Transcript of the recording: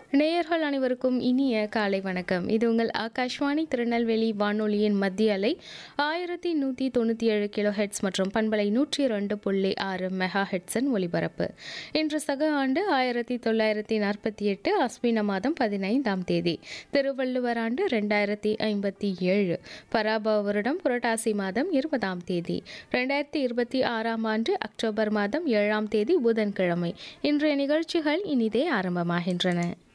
நேயர்கள் அனைவருக்கும் இனிய காலை வணக்கம் இது உங்கள் ஆகாஷ்வாணி திருநெல்வேலி வானொலியின் மத்திய அலை ஆயிரத்தி நூற்றி தொண்ணூற்றி ஏழு கிலோ ஹெட்ஸ் மற்றும் பண்பலை நூற்றி ரெண்டு புள்ளி ஆறு மெகா ஹெட்ஸின் ஒலிபரப்பு இன்று சக ஆண்டு ஆயிரத்தி தொள்ளாயிரத்தி நாற்பத்தி எட்டு அஸ்வின மாதம் பதினைந்தாம் தேதி திருவள்ளுவர் ஆண்டு ரெண்டாயிரத்தி ஐம்பத்தி ஏழு பராபவ வருடம் புரட்டாசி மாதம் இருபதாம் தேதி ரெண்டாயிரத்தி இருபத்தி ஆறாம் ஆண்டு அக்டோபர் மாதம் ஏழாம் தேதி புதன்கிழமை இன்றைய நிகழ்ச்சிகள் இனிதே ஆரம்பமாகின்றன